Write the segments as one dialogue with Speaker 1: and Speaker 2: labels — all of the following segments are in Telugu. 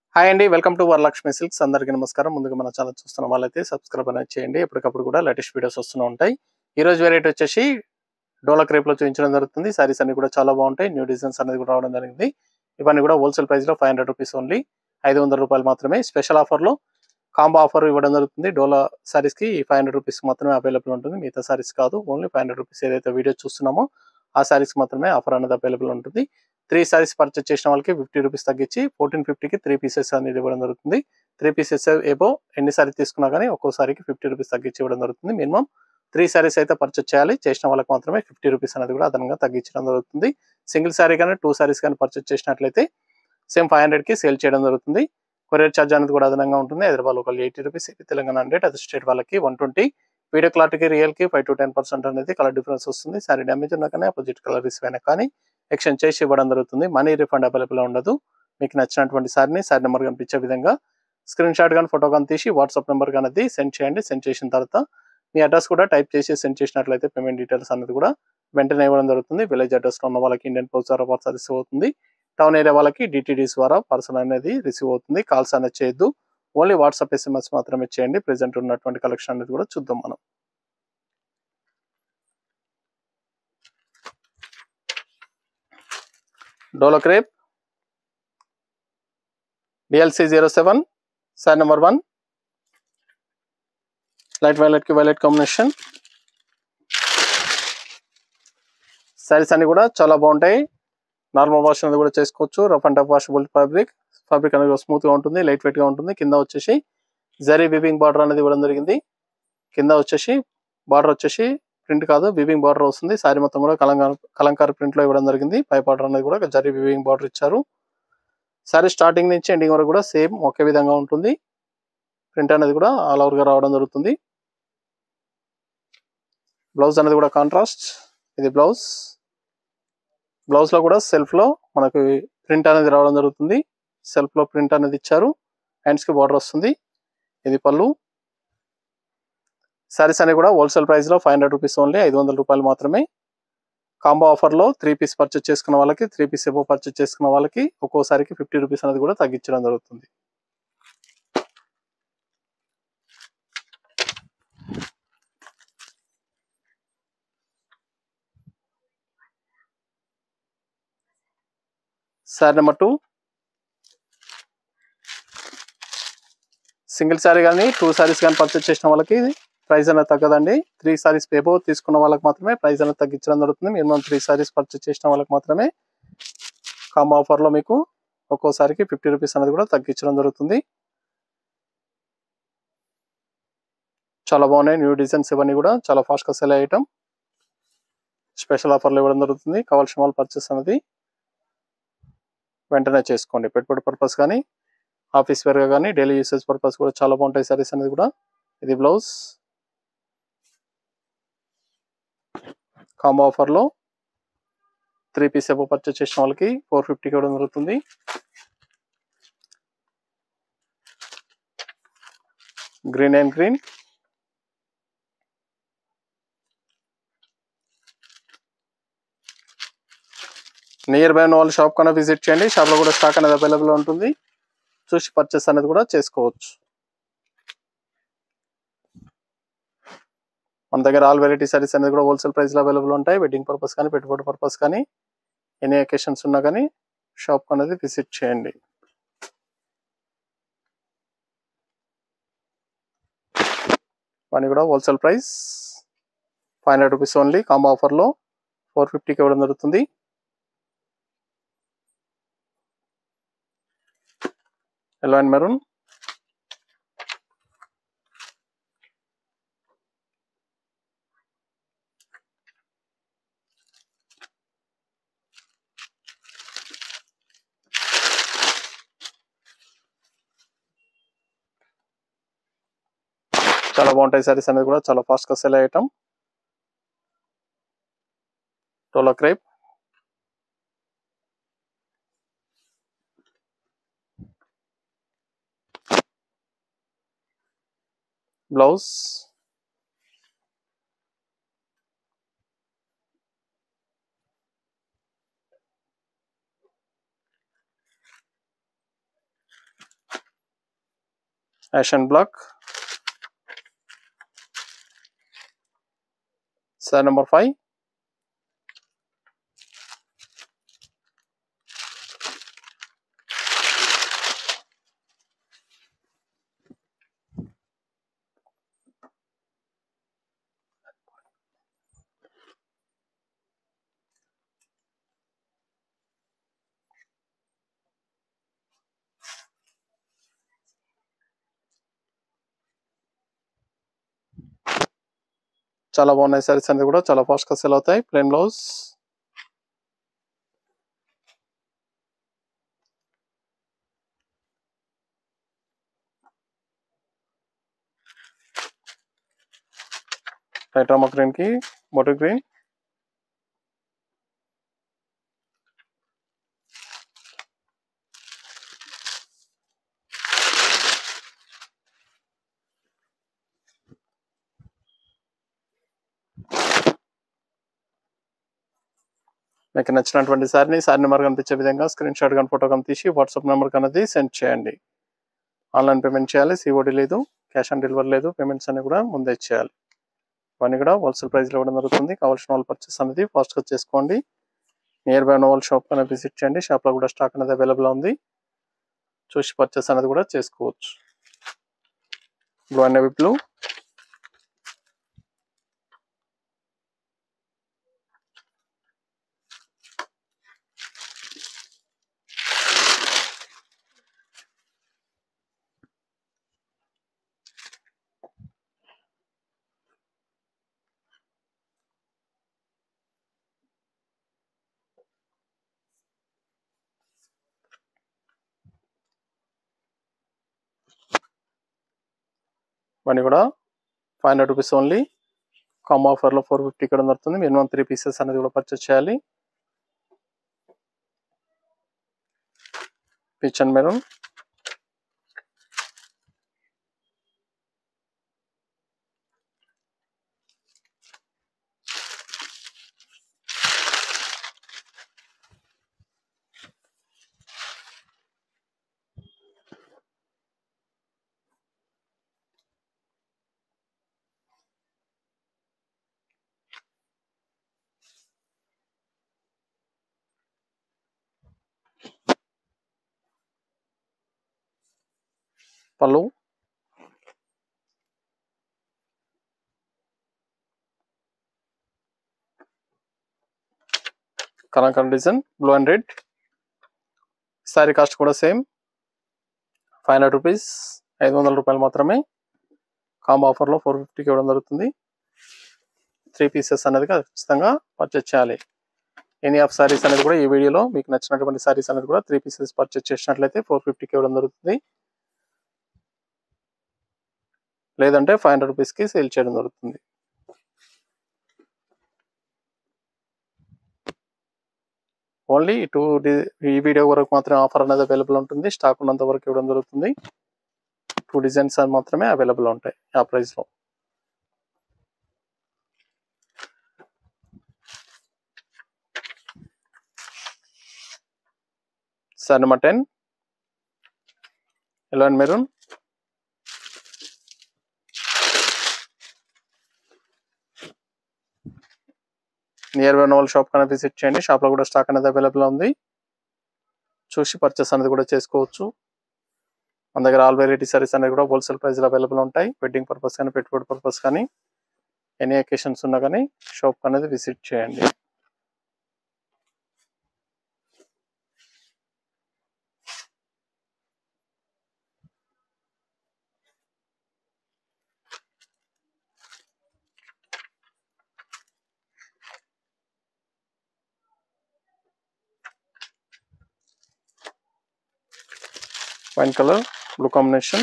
Speaker 1: హాయ్ అండి వెల్కమ్ టు వరలక్ష్మి సిల్క్స్ అందరికీ నమస్కారం ముందుగా మన ఛానల్ చూస్తున్న వాళ్ళైతే సబ్స్క్రైబ్ అనేది చేయండి ఎప్పటికప్పుడు కూడా లేటెస్ట్ వీడియోస్ వస్తూనే ఉంటాయి ఈ రోజు వెరైటీ వచ్చేసి డోలా క్రేప్ లో చూపించడం జరుగుతుంది సారీస్ అన్ని కూడా చాలా బాగుంటాయి న్యూ డిజైన్స్ అనేది కూడా రావడం జరిగింది ఇవన్నీ కూడా హోల్సేల్ ప్రైస్ లో ఫైవ్ హండ్రెడ్ రూపీస్ ఓన్లీ ఐదు వందల రూపాయలు మాత్రమే స్పెషల్ ఆఫర్ లో కాంబో ఆఫర్ ఇవ్వడం జరుగుతుంది డోలా సారీస్ కి ఫైవ్ హండ్రెడ్ రూపీస్ మాత్రమే అవైలబుల్ ఉంటుంది మిగతా సారీస్ కాదు ఓన్లీ ఫైవ్ హండ్రెడ్ రూపీస్ ఏదైతే వీడియో చూస్తున్నామో ఆ సారీస్ మాత్రమే ఆఫర్ అనేది అవైలబుల్ ఉంటుంది త్రీ సారీస్ పర్చేస్ చేసిన వాళ్ళకి ఫిఫ్టీ రూపీస్ తగ్గించి ఫోర్టీన్ ఫిఫ్టీకి త్రీ పీసెస్ అనేది ఇవ్వడం జరుగుతుంది త్రీ పీసెస్ ఏబో ఎన్ని సారీ తీసుకున్నా కానీ ఒక్కోసారికి ఫిఫ్టీ రూపీస్ తగ్గించి ఇవ్వడం జరుగుతుంది మినిమం త్రీ సారీస్ అయితే పర్చేస్ చేయాలి చేసిన వాళ్ళకి మాత్రమే ఫిఫ్టీ రూపీస్ అనేది కూడా అదనంగా తగ్గించడం జరుగుతుంది సింగిల్ సారీ కానీ టూ సారీస్ కానీ పర్చేస్ చేసినట్లయితే సేమ్ ఫైవ్ హండ్రెడ్కి సేల్ చేయడం జరుగుతుంది కొరియర్ ఛార్జ్ అనేది కూడా అదనంగా ఉంటుంది హైదరాబాద్ ఒక eighty rupees Telangana hundred other state వాళ్ళకి వన్ ట్వంటీ వీడియో క్లారిటీకి రియల్కి ఫైవ్ టు టెన్ పర్సెంట్ అనేది కలర్ డిఫరెన్స్ వస్తుంది సారీ డ్యామేజ్ ఉన్నా కానీ అపోజిట్ కలర్ రిసీవ్ అయినా కానీ ఎక్స్చేంజ్ చేసి ఇవ్వడం జరుగుతుంది మనీ రిఫండ్ అవైలబుల్ ఉండదు మీకు నచ్చినటువంటి సారిని సారీ నెంబర్ కనిపించే విధంగా స్క్రీన్ షాట్ కానీ ఫోటో కానీ తీసి వాట్సాప్ నెంబర్ అనేది సెండ్ చేయండి సెండ్ చేసిన తర్వాత మీ అడ్రస్ కూడా టైప్ చేసి సెండ్ చేసినట్లయితే పేమెంట్ డీటెయిల్స్ అనేది కూడా వెంటనే ఇవ్వడం జరుగుతుంది విలేజ్ అడ్రస్ లో ఉన్న వాళ్ళకి ఇండియన్ పోస్ట్ ద్వారా పార్సల్ రిసీవ్ అవుతుంది టౌన్ ఏరియా వాళ్ళకి డిటిడిస్ ద్వారా పార్సల్ అనేది రిసీవ్ అవుతుంది కాల్స్ అనేది చేయొద్దు ఓన్లీ వాట్సాప్ ఎస్ఎంఎస్ మాత్రమే చేయండి ప్రెసెంట్ ఉన్నటువంటి కలెక్షన్ అనేది కూడా చూద్దాం మనం Dola crepe DLC zero seven sir number one light violet కి వైలెట్ కాంబినేషన్ సారీస్ అన్ని కూడా చాలా బాగుంటాయి నార్మల్ వాష్ అనేది కూడా చేసుకోవచ్చు rough and tough washable fabric fabric అనేది స్మూత్ గా ఉంటుంది లైట్ వెయిట్ గా ఉంటుంది కింద వచ్చేసి జరీ వివింగ్ బార్డర్ అనేది ఇవ్వడం జరిగింది కింద వచ్చేసి బార్డర్ వచ్చేసి ప్రింట్ కాదు వివింగ్ బార్డర్ వస్తుంది సారీ మొత్తం కూడా కలంకార కలంకార ప్రింట్ లో ఇవ్వడం జరిగింది పై బార్డర్ అనేది కూడా జరీ వివింగ్ బార్డర్ ఇచ్చారు సారీ స్టార్టింగ్ నుంచి ఎండింగ్ వరకు కూడా సేమ్ ఒకే విధంగా ఉంటుంది ప్రింట్ అనేది కూడా ఆల్ ఓవర్ గా రావడం జరుగుతుంది బ్లౌజ్ అనేది కూడా కాంట్రాస్ట్ ఇది బ్లౌజ్ బ్లౌజ్ లో కూడా సెల్ఫ్ లో మనకి ప్రింట్ అనేది రావడం జరుగుతుంది సెల్ఫ్ లో ప్రింట్ అనేది ఇచ్చారు హ్యాండ్స్ కి బార్డర్ వస్తుంది ఇది పళ్ళు సారీస్ అనేవి కూడా హోల్సేల్ ప్రైస్ లో ఫైవ్ హండ్రెడ్ రూపీస్ ఓన్లీ ఐదు వందల రూపాయలు మాత్రమే కాంబో ఆఫర్ లో త్రీ పీస్ పర్చేస్ చేసుకున్న వాళ్ళకి త్రీ పీస్ ఎబో పర్చేస్ చేసుకున్న వాళ్ళకి ఒక్కోసారికి ఫిఫ్టీ రూపీస్ అనేది కూడా తగ్గించడం జరుగుతుంది saree number two single saree కానీ టూ సారీస్ కానీ పర్చేస్ చేసిన వాళ్ళకి ప్రైస్ అనేది తగ్గదండి త్రీ సారీస్ పేపో తీసుకున్న వాళ్ళకి మాత్రమే ప్రైస్ అనేది తగ్గించడం జరుగుతుంది మినిమం త్రీ సారీస్ పర్చేస్ చేసిన వాళ్ళకి మాత్రమే కాంబో ఆఫర్లో మీకు ఒక్కోసారికి ఫిఫ్టీ రూపీస్ అనేది కూడా తగ్గించడం జరుగుతుంది చాలా బాగున్నాయి న్యూ డిజైన్స్ ఇవన్నీ కూడా చాలా ఫాస్ట్గా సెల్ అయ్యటం స్పెషల్ ఆఫర్లు ఇవ్వడం జరుగుతుంది కావాల్సిన వాళ్ళు పర్చేస్ అనేది వెంటనే చేసుకోండి పెట్టుబడి పర్పస్ కానీ ఆఫీస్ వేర్గా కానీ డైలీ యూసేజ్ పర్పస్ కూడా చాలా బాగుంటాయి సారీస్ అనేది కూడా ఇది బ్లౌజ్ కాంబో ఆఫర్లో త్రీ పీస్ ఎబో పర్చేస్ చేసిన వాళ్ళకి ఫోర్ ఫిఫ్టీకి ఇవ్వడం జరుగుతుంది green and green nearby ఉన్న వాళ్ళు షాప్ కన్నా విజిట్ చేయండి షాప్లో కూడా స్టాక్ అనేది అవైలబుల్ ఉంటుంది చూసి పర్చేస్ అనేది కూడా చేసుకోవచ్చు మన దగ్గర ఆల్ వెరైటీ సారీస్ అనేది కూడా హోల్సేల్ ప్రైస్లో అవైలబుల్ ఉంటాయి వెడ్డింగ్ పర్పస్ కానీ పెట్టుబడి పర్పస్ కానీ ఎనీ అకేషన్స్ ఉన్నా కానీ షాప్ అనేది విజిట్ చేయండి అని కూడా wholesale price five hundred rupees only combo ఆఫర్లో ఫోర్ ఫిఫ్టీకి ఇవ్వడం జరుగుతుంది ఎల్లో అండ్ మెరూన్ చాలా బాగుంటాయి సారీస్ అనేది కూడా చాలా ఫాస్ట్ గా సెల్ అయ్యటం టోలో క్రేప్ బ్లౌజ్ యాషన్ బ్లాక్ సార్ నెంబర్ ఫైవ్ చాలా బాగున్నాయి సారీస్ అనేది కూడా చాలా ఫాస్ట్ గా సెల్ అవుతాయి plain blouse light Rama green కి బోటర్ గ్రీన్ మీకు నచ్చినటువంటి సారిని సారి నెంబర్ కనిపించే విధంగా స్క్రీన్ షాట్ కానీ ఫోటో కానీ తీసి వాట్సాప్ నెంబర్ అనేది సెండ్ చేయండి ఆన్లైన్ పేమెంట్ చేయాలి సిఓడి లేదు క్యాష్ ఆన్ డెలివరీ లేదు పేమెంట్స్ అన్ని కూడా ముందే చేయాలి ఇవన్నీ కూడా హోల్సేల్ ప్రైస్లో ఇవ్వడం జరుగుతుంది కావాల్సిన వాళ్ళు పర్చేస్ అనేది ఫాస్ట్గా చేసుకోండి నియర్ బై ఉన్న వాళ్ళ షాప్ అనేది విజిట్ చేయండి షాప్లో కూడా స్టాక్ అనేది అవైలబుల్ ఉంది చూసి పర్చేస్ అనేది కూడా చేసుకోవచ్చు బ్లూ అండ్ నెవీ బ్లూ ఇవన్నీ కూడా five hundred rupees only combo ఆఫర్లో ఫోర్ ఫిఫ్టీ ఇక్కడ దొరుకుతుంది మినిమం త్రీ పీసెస్ అనేది కూడా పర్చేస్ చేయాలి pitch and maroon pallu kalamkari design blue and red saree cost కూడా సేమ్ ఫైవ్ హండ్రెడ్ రూపీస్ ఐదు వందల రూపాయలు మాత్రమే కాంబో ఆఫర్లో ఫోర్ ఫిఫ్టీకి ఇవ్వడం జరుగుతుంది త్రీ పీసెస్ అనేది ఖచ్చితంగా పర్చేస్ చేయాలి ఎనీ ఆఫ్ సారీస్ అనేది కూడా ఈ వీడియోలో మీకు నచ్చినటువంటి సారీస్ అనేది కూడా త్రీ పీసెస్ పర్చేస్ చేసినట్లయితే ఫోర్ ఫిఫ్టీకి ఇవ్వడం జరుగుతుంది లేదంటే ఫైవ్ హండ్రెడ్ రూపీస్కి సేల్ చేయడం జరుగుతుంది ఓన్లీ టూ ఈ వీడియో వరకు మాత్రమే ఆఫర్ అనేది అవైలబుల్ ఉంటుంది స్టాక్ ఉన్నంత వరకు ఇవ్వడం జరుగుతుంది టూ డిజైన్స్ మాత్రమే అవైలబుల్ ఉంటాయి ఆ ప్రైస్లో sir number ten yellow and maroon nearby నోవల్ షాప్ కన్నా విజిట్ చేయండి షాప్లో కూడా స్టాక్ అనేది అవైలబుల్ ఉంది చూసి పర్చేస్ అనేది కూడా చేసుకోవచ్చు మన దగ్గర ఆల్ వెరైటీ సారీస్ అనేది కూడా హోల్సేల్ ప్రైస్లో అవైలబుల్ ఉంటాయి వెడ్డింగ్ పర్పస్ కానీ పెట్టుబడి పర్పస్ కానీ ఎనీ అకేషన్స్ ఉన్నా కానీ షాప్ అనేది విజిట్ చేయండి వైన్ కలర్ బ్లూ కాంబినేషన్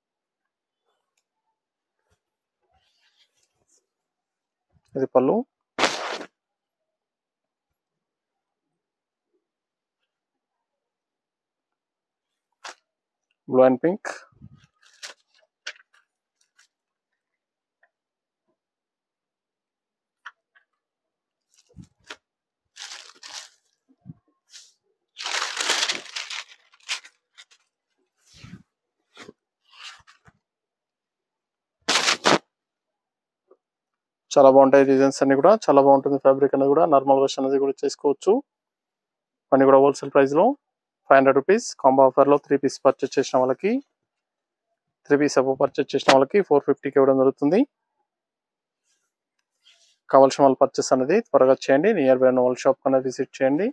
Speaker 1: ఇది పళ్ళు బ్లూ అండ్ పింక్ చాలా బాగుంటాయి డిజైన్స్ అన్ని కూడా చాలా బాగుంటుంది ఫ్యాబ్రిక్ అనేది కూడా నార్మల్ వర్షన్ అనేది కూడా చేసుకోవచ్చు అన్ని కూడా హోల్సేల్ ప్రైస్ లో five hundred rupees combo offer లో త్రీ పీస్ పర్చేస్ చేసిన వాళ్ళకి త్రీ పీస్ అప్పు పర్చేస్ చేసిన వాళ్ళకి ఫోర్ ఫిఫ్టీకి ఇవ్వడం జరుగుతుంది కావాల్సిన వాళ్ళు పర్చేస్ అనేది త్వరగా చేయండి నియర్ బై వాళ్ళ షాప్ కన్నా విజిట్ చేయండి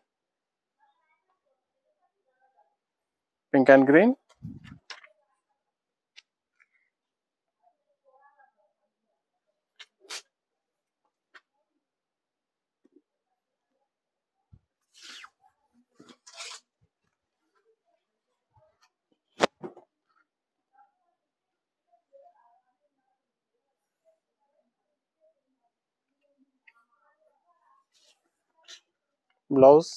Speaker 1: pink and green blouse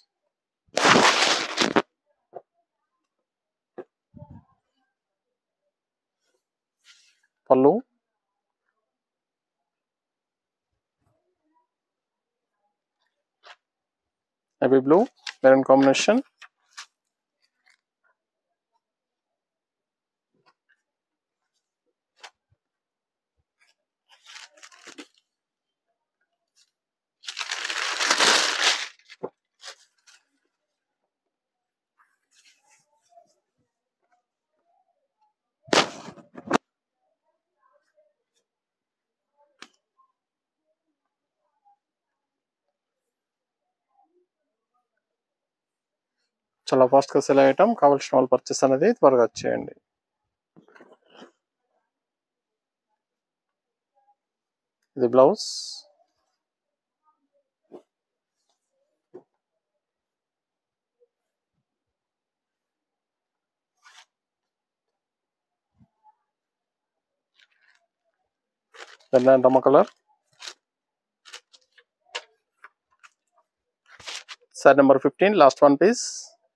Speaker 1: pallu navy blue maroon combination చాలా ఫాస్ట్ గా సెల్ అయ్యటం కావాల్సిన వాళ్ళు పర్చేస్ అనేది త్వరగా చేయండి ఇది blouse Rama colour sir number fifteen last one piece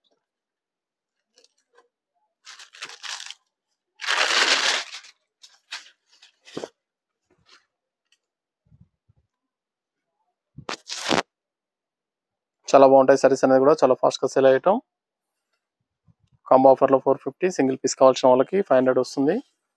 Speaker 1: చాలా బాగుంటాయి సారీస్ అనేది కూడా చాలా ఫాస్ట్ గా సేల్ అయ్యటం కాంబో ఆఫర్ లో ఫోర్ ఫిఫ్టీ సింగిల్ పీస్ కావాల్సిన వాళ్ళకి ఫైవ్ హండ్రెడ్ వస్తుంది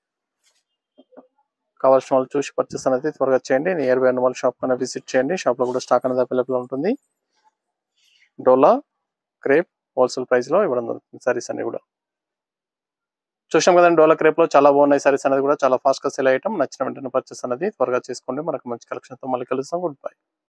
Speaker 1: కావాల్సిన వాళ్ళు చూసి పర్చేస్ అనేది త్వరగా చేయండి నియర్ బై ఉన్న వాళ్ళ షాప్ కన్నా విజిట్ చేయండి షాప్ లో కూడా స్టాక్ అనేది అవైలబుల్ ఉంటుంది డోలా క్రేప్ హోల్సేల్ ప్రైస్ లో ఇవ్వడం జరుగుతుంది సారీస్ అన్ని కూడా చూసాం కదండి డోలా క్రేప్ లో చాలా బాగున్నాయి సారీస్ అనేది కూడా చాలా ఫాస్ట్ గా సెల్ అయ్యటం నచ్చిన వెంటనే పర్చేస్ అనేది త్వరగా చేసుకోండి మనకు మంచి కలెక్షన్ తో మళ్ళీ కలుస్తాం గుడ్ బై